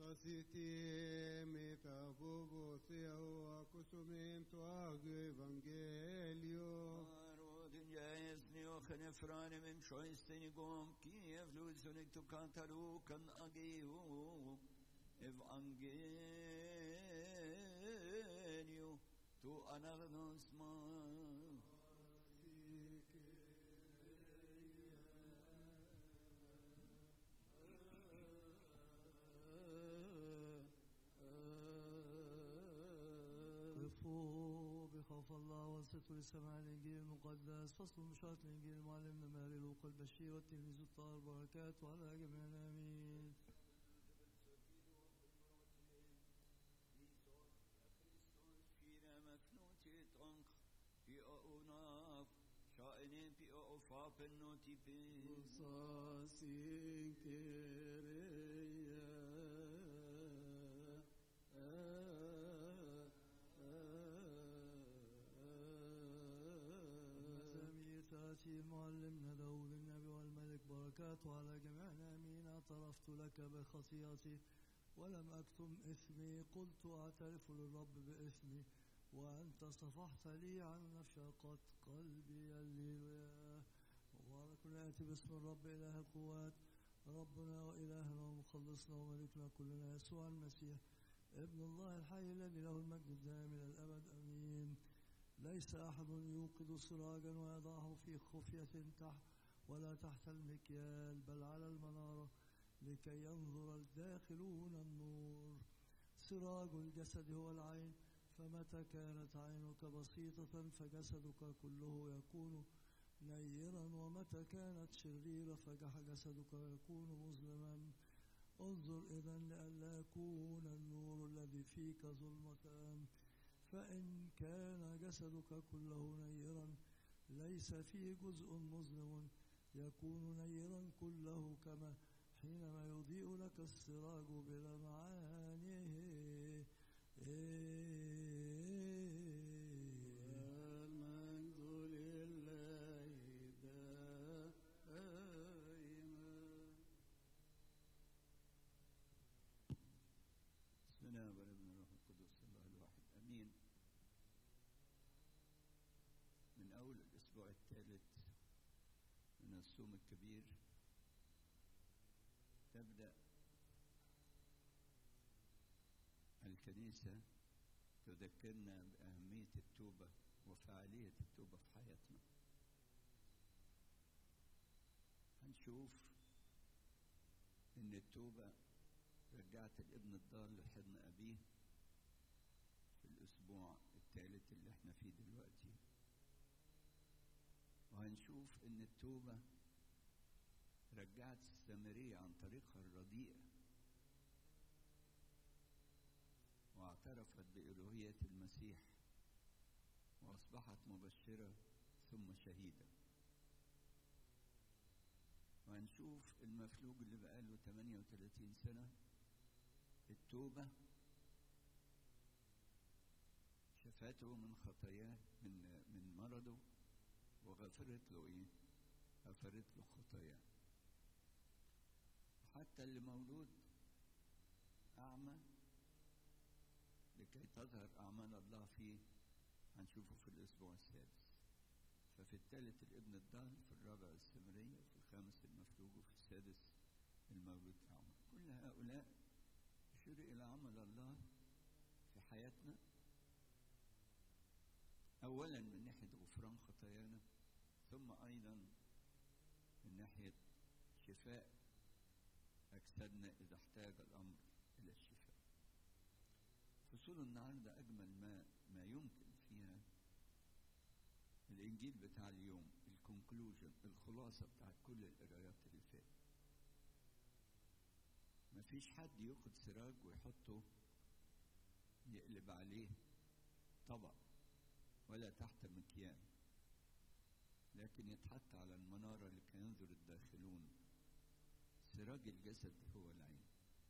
Siti metabubo theo acusumento ag evangelio. Rodin jäsni och khenefrani min sjöisten igång Kiev lusunik tu kantaru kan agio Evangelio tu anagnos ma قفوا بخوف الله وانصتوا لسماع الانجيل المقدس فصل مشاهد الانجيل المعلم ماري لوقا البشير والتلميذ الطاهر بركات وعلى جميعنا امين Fina mafnuti tonk Pi o unaf Shainin pi o ufapen noti pi Sasin مزامير تأتي معلمنا داود النبي والملك بركاته على جميعنا امين اعترفت لك بخطيئتي ولم اكتم اثمي قلت اعترف للرب باثمي وانت صفحت لي عن نشاقة قلبي الليلويا مبارك ياتي باسم الرب اله القوات ربنا والهنا ومخلصنا وملكنا كلنا يسوع المسيح ابن الله الحي الذي له المجد الدائم الى الابد امين ليس احد يوقد سراجا ويضعه في خفيه تحت ولا تحت المكيال بل على المناره لكي ينظر الداخلون النور سراج الجسد هو العين فمتى كانت عينك بسيطة فجسدك كله يكون نيرا ومتى كانت شريرة فجسدك يكون مظلما انظر إذا لئلا يكون النور الذي فيك ظلمة فإن كان جسدك كله نيرا ليس فيه جزء مظلم يكون نيرا كله كما حينما يضيء لك السراج بلمعانه المجد لله دائما بسم الله والابن والروح القدس الله الواحد امين من اول الاسبوع الثالث من الصوم الكبير تبدا الكنيسه تذكرنا باهميه التوبه وفعاليه التوبه في حياتنا هنشوف ان التوبه رجعت الابن الضال لحضن أبيه في الأسبوع الثالث اللي احنا فيه دلوقتي وهنشوف إن التوبة رجعت السامرية عن طريقها الرديئة واعترفت بألوهية المسيح وأصبحت مبشرة ثم شهيدة وهنشوف المفلوج اللي بقاله 38 سنة التوبة شفته من خطاياه من من مرضه وغفرت له ايه؟ غفرت له خطاياه. حتى اللي مولود أعمى لكي تظهر أعمال الله فيه هنشوفه في الأسبوع السادس. ففي الثالث الابن الضال في الرابع السمرية في الخامس المفلوج وفي السادس المولود أعمى. كل هؤلاء يشير إلى عمل الله في حياتنا أولا من ناحية غفران خطايانا ثم أيضا من ناحية شفاء أجسادنا إذا احتاج الأمر إلى الشفاء فصول النهاردة أجمل ما ما يمكن فيها الإنجيل بتاع اليوم الكونكلوجن الخلاصة بتاعت كل القرايات اللي فاتت مفيش حد ياخد سراج ويحطه يقلب عليه طبق ولا تحت مكيال لكن يتحط على المنارة لكي ينظر الداخلون سراج الجسد هو العين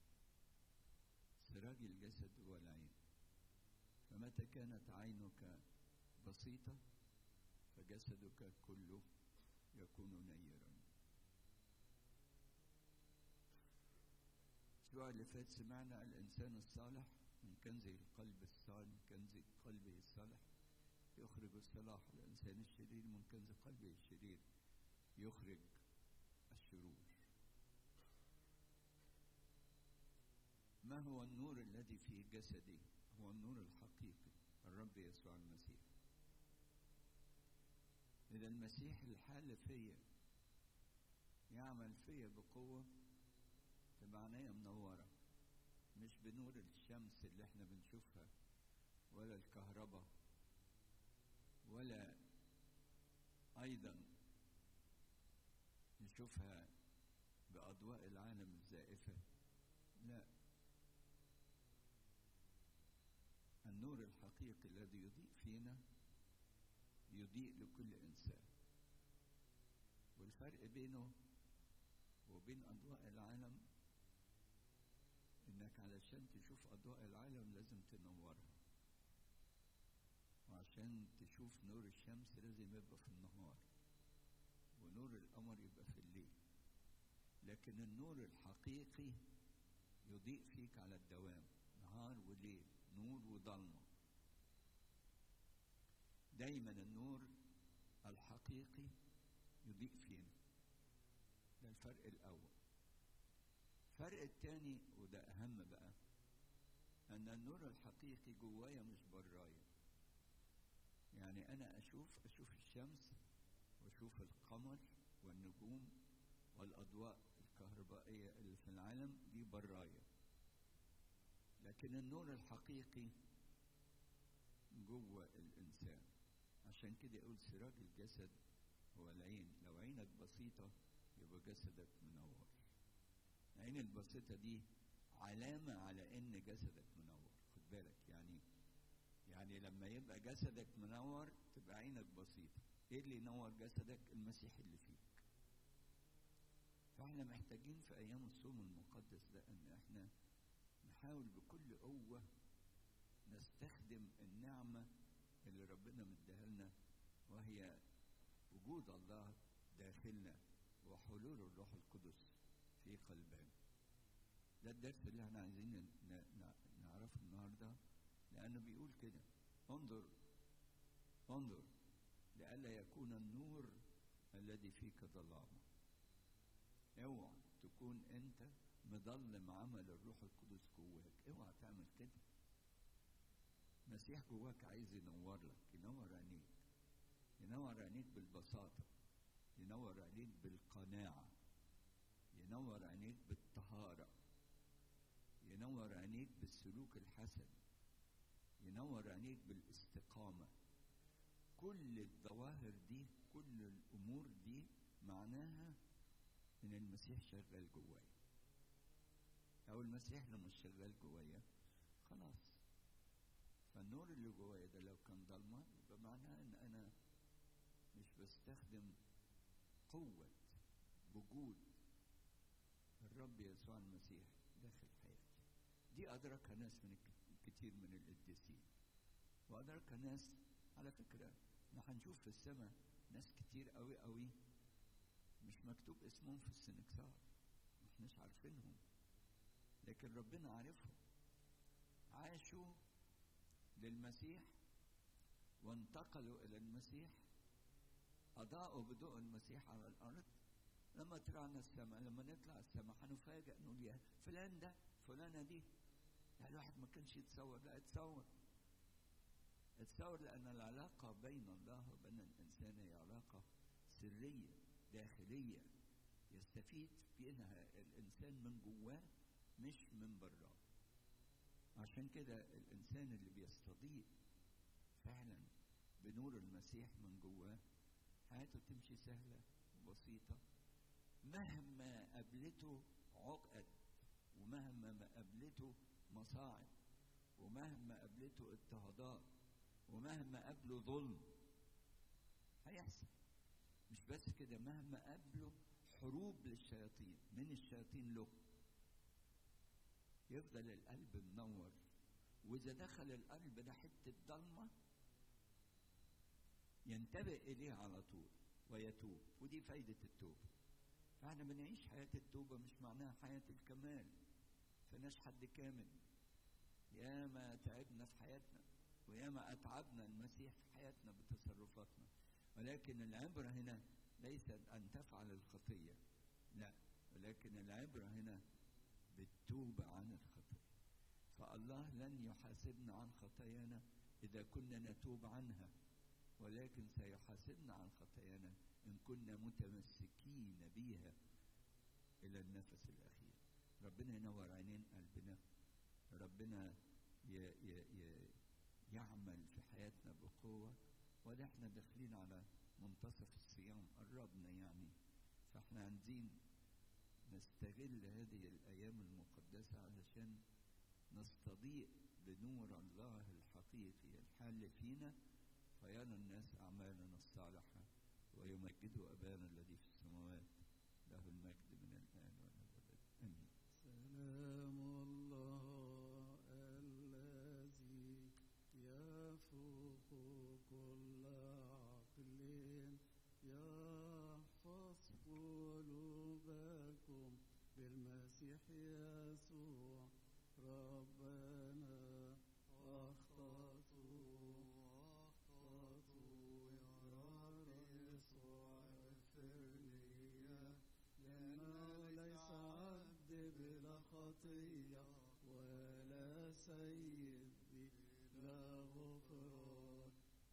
سراج الجسد هو العين فمتى كانت عينك بسيطة فجسدك كله يكون نيرا الأسبوع اللي فات سمعنا الإنسان الصالح من كنز القلب الصالح من كنز قلبه الصالح يخرج الصلاح الإنسان الشرير من كنز قلبه الشرير يخرج الشرور ما هو النور الذي في جسدي هو النور الحقيقي الرب يسوع المسيح إذا المسيح الحال فيا يعمل فيا بقوة تبقى عينيا منورة مش بنور الشمس اللي احنا بنشوفها ولا الكهرباء ولا أيضا نشوفها بأضواء العالم الزائفة لا النور الحقيقي الذي يضيء فينا يضيء لكل إنسان والفرق بينه وبين أضواء العالم إنك علشان تشوف أضواء العالم لازم تنورها وعشان تشوف نور الشمس لازم يبقى في النهار ونور القمر يبقى في الليل لكن النور الحقيقي يضيء فيك على الدوام نهار وليل نور وضلمة دايما النور الحقيقي يضيء فينا ده الفرق الأول الفرق الثاني وده أهم بقى أن النور الحقيقي جوايا مش برايا يعني أنا أشوف أشوف الشمس وأشوف القمر والنجوم والأضواء الكهربائية اللي في العالم دي برايا لكن النور الحقيقي جوه الإنسان عشان كده يقول سراج الجسد هو العين لو عينك بسيطة يبقى جسدك منور العين البسيطة دي علامة على إن جسدك منور خد بالك يعني يعني لما يبقى جسدك منور تبقى عينك بسيطة إيه اللي ينور جسدك المسيح اللي فيك فاحنا محتاجين في أيام الصوم المقدس ده إن احنا نحاول بكل قوة نستخدم النعمة اللي ربنا مديها لنا وهي وجود الله داخلنا وحلول الروح القدس في قلبنا ده الدرس اللي احنا عايزين نعرفه النهارده لأنه بيقول كده انظر انظر لئلا يكون النور الذي فيك ظلامة اوعى تكون انت مظلم عمل الروح القدس جواك اوعى تعمل كده المسيح جواك عايز ينور لك ينور عينيك ينور عينيك بالبساطة ينور عينيك بالقناعة ينور عينيك بالطهارة ينور عينيك بالسلوك الحسن ينور عينيك بالاستقامة كل الظواهر دي كل الأمور دي معناها إن المسيح شغال جوايا أو المسيح لو مش شغال جوايا خلاص فالنور اللي جوايا ده لو كان ضلمة يبقى معناها إن أنا مش بستخدم قوة وجود الرب يسوع المسيح داخل حياتي دي أدركها ناس من كتير من القديسين وأدركها ناس على فكرة احنا هنشوف في السماء ناس كتير قوي قوي مش مكتوب اسمهم في السنكسار ما احناش عارفينهم لكن ربنا عارفهم عاشوا للمسيح وانتقلوا إلى المسيح أضاءوا بضوء المسيح على الأرض لما طلعنا السماء لما نطلع السماء هنفاجئ نقول يا فلان ده فلانة دي يعني الواحد ما كانش يتصور لا اتصور اتصور لأن العلاقة بين الله وبين الإنسان هي علاقة سرية داخلية يستفيد منها الإنسان من جواه مش من براه عشان كده الإنسان اللي بيستضيء فعلا بنور المسيح من جواه حياته تمشي سهلة وبسيطة مهما قابلته عقد ومهما ما قابلته مصاعب ومهما قابلته اضطهادات ومهما قابله ظلم هيحصل مش بس كده مهما قابله حروب للشياطين من الشياطين له يفضل القلب منور واذا دخل القلب ده حته ضلمه ينتبه اليه على طول ويتوب ودي فايده التوبه فاحنا بنعيش حياه التوبه مش معناها حياه الكمال فناش حد كامل ياما تعبنا في حياتنا وياما أتعبنا المسيح في حياتنا بتصرفاتنا ولكن العبرة هنا ليست أن تفعل الخطية لا ولكن العبرة هنا بالتوبة عن الخطية فالله لن يحاسبنا عن خطايانا إذا كنا نتوب عنها ولكن سيحاسبنا عن خطايانا إن كنا متمسكين بيها إلى النفس الأخير ربنا ينور عينين قلبنا ربنا ي ي ي يعمل في حياتنا بقوة وده احنا داخلين على منتصف الصيام قربنا يعني فاحنا عايزين نستغل هذه الأيام المقدسة علشان نستضيء بنور الله الحقيقي الحال فينا فيرى الناس أعمالنا الصالحة ويمجدوا أبانا الذي في السماوات له المجد من الآن والأبد آمين سلام الله الذي يفوق كل عقل يحفظ قلوبكم بالمسيح يسوع ربنا أخطأوا أخطأوا يا رب يسوع اغفر لي لأنه ليس عبد بلا خطية ولا سيد بلا غفران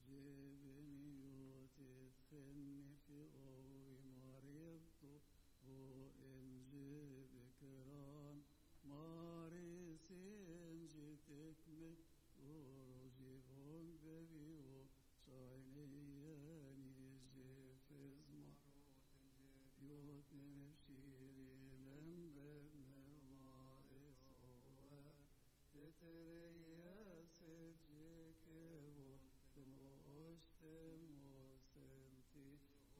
جبني وتدخلني في قوي مريض وإن جبكران مارس إن جتكمل ورجبون ببيو شاينياني جفز مرات يوت نفشيري من بابن مارس هو تتريا سجكبو تموشت موسنتي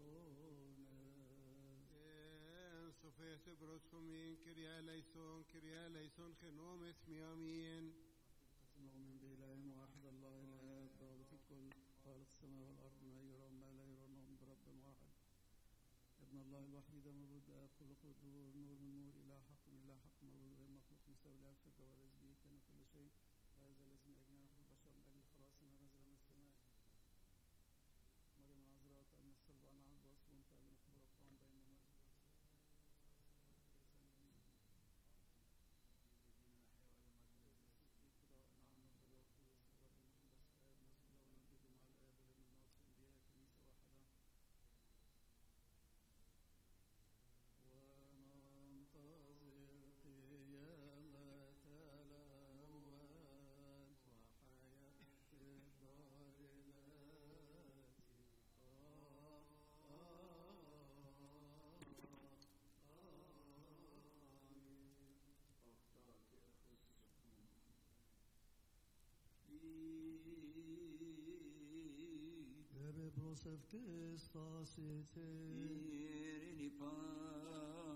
هنا Sofia Sebros Homin, Kyria Leison, Kyria Leison, Genom اسمي أمين. نؤمن بإله واحد الله الآب ضابط الكل خالق السماء والأرض ما يرى وما لا يرى نؤمن برب واحد ابن الله الوحيد مولود آب خلق الدور نور من نور إله حق من إله حق مولود غير مخلوق مساوي الآب في الجوارز به كان كل شيء هذا الذي من أجل نحن البشر من أجل خلاصنا نزل من السماء مريم العذراء كأن الصلب عن عبد وصف كأن مخبر الطعام بين الناس وننتظر قيامة الأموات وحياة الدار التي آمين Irini Bebros of Christos, pa